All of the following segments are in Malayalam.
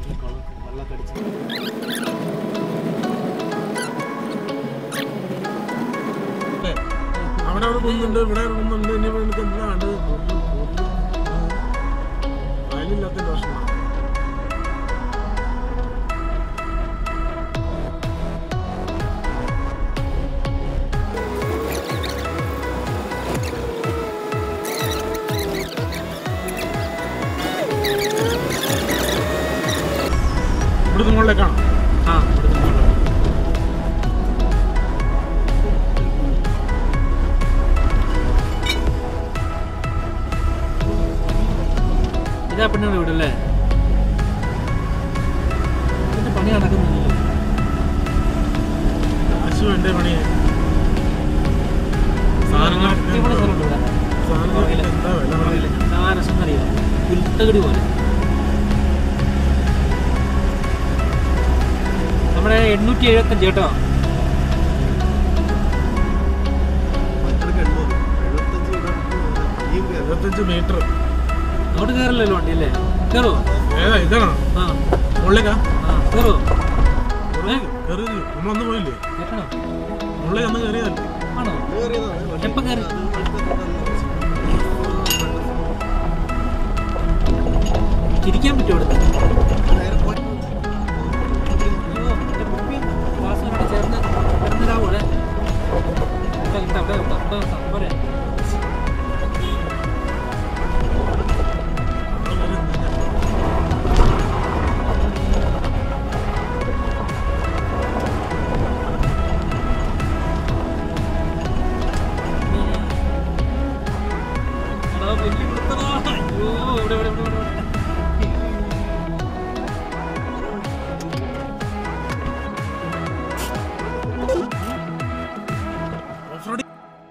വെള്ളമൊക്കെ അടിച്ച് അവിടെ അവിടെ കുന്നുണ്ട് ഇവിടെ കുന്നുണ്ട് ഇനി നിനക്ക് എന്താ വേണ്ടത് വയലില്ലാത്ത പ്രശ്നമാണ് ഇവിടുന്ന് മുകളിലേക്കാണോ ആ ഇവിടുന്ന് മുകളിലോട്ട്. ഇതാ പെണ്ണുങ്ങൾ ഇവിടെ അല്ലേ ഇതിന്റെ പണി നടക്കുന്നില്ലല്ലോ കാശ് വേണ്ടേ പണി സാധനങ്ങളൊക്കെ ഇവിടെ സ്ഥലമുണ്ട് ഇവിടെ. സാധനങ്ങൾക്ക് എന്താ വില പുറകില്. ആ രസം എന്നറിയോ പുൽത്തകടി പോലെ നമ്മുടെ എണ്ണൂറ്റി എഴുപത്തഞ്ച് കേട്ടോ എഴുപത്തഞ്ച് മീറ്റർ അങ്ങോട്ട് കയറില്ലല്ലോ വണ്ടി അല്ലേ കയറുമോ ഏതാ ഇതാണോ ആ മുകളിലേക്കാ ആ കയറുമോ കയറി നമ്മളന്ന് പോയില്ലേ കേട്ടോ മുകളിൽ അന്ന് കയറിയതല്ലേ ആണോ എപ്പം കയറി ചിരിക്കാൻ പറ്റുമോ ഇവിടെ അയ്യോ എൻ്റെ കുപ്പി ഗ്ലാസ്സിനോട് ചേർന്ന് കിടന്നിടാവോ ഇവിടെ ഇവിടെ ഇവിടെ ഇവിടെ ഇവിടെ ഇവിടെ പോരെ എടാ, വലിയ പിടുത്തടാ. അയ്യോ, ഇവിടെ, ഇവിടെ, ഇവിടെ, ഇവിടെ, ഇവിടെ. ഓഫ് റോഡ്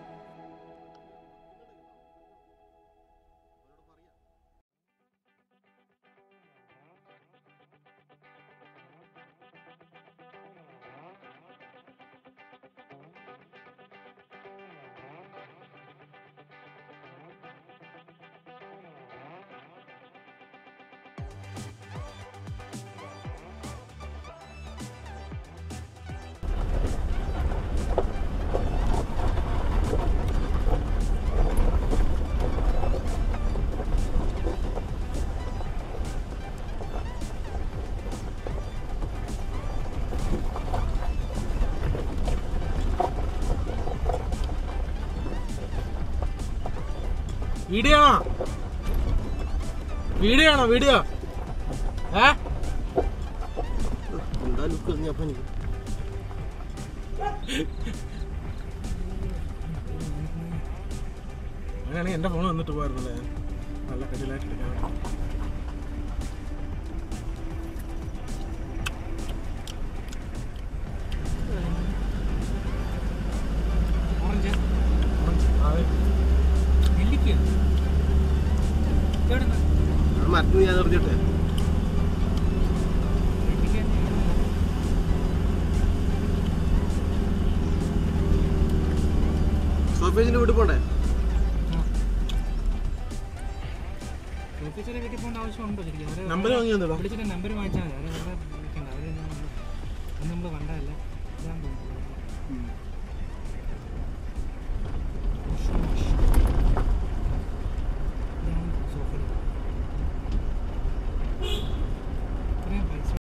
വീഡിയോ ആണോ വീഡിയോ ആണോ വീഡിയോ ഏ അങ്ങനെയാണെങ്കിൽ എൻ്റെ ഫോൺ വന്നിട്ട് പോയിരുന്നല്ലേ നല്ല കടിയിലായിട്ട് എടുക്കാൻ വേണ്ടി. ഓറഞ്ച് ആ, നെല്ലിക്ക എവിടെ മറ്റു ഞാൻ എറിഞ്ഞിട്ടെ സോഫേജിന്റെ വീട്ടിൽ പോണ്ടേ ഓഫീസിലെ വീട്ടിൽ പോകേണ്ട ആവശ്യമുണ്ടോ ശരിക്കും അവരെ നമ്പർ വാങ്ങി തന്നോ വിളിച്ചിട്ട് നമ്പർ വാങ്ങിച്ചാൽ മതി അവരെ വെറുതെ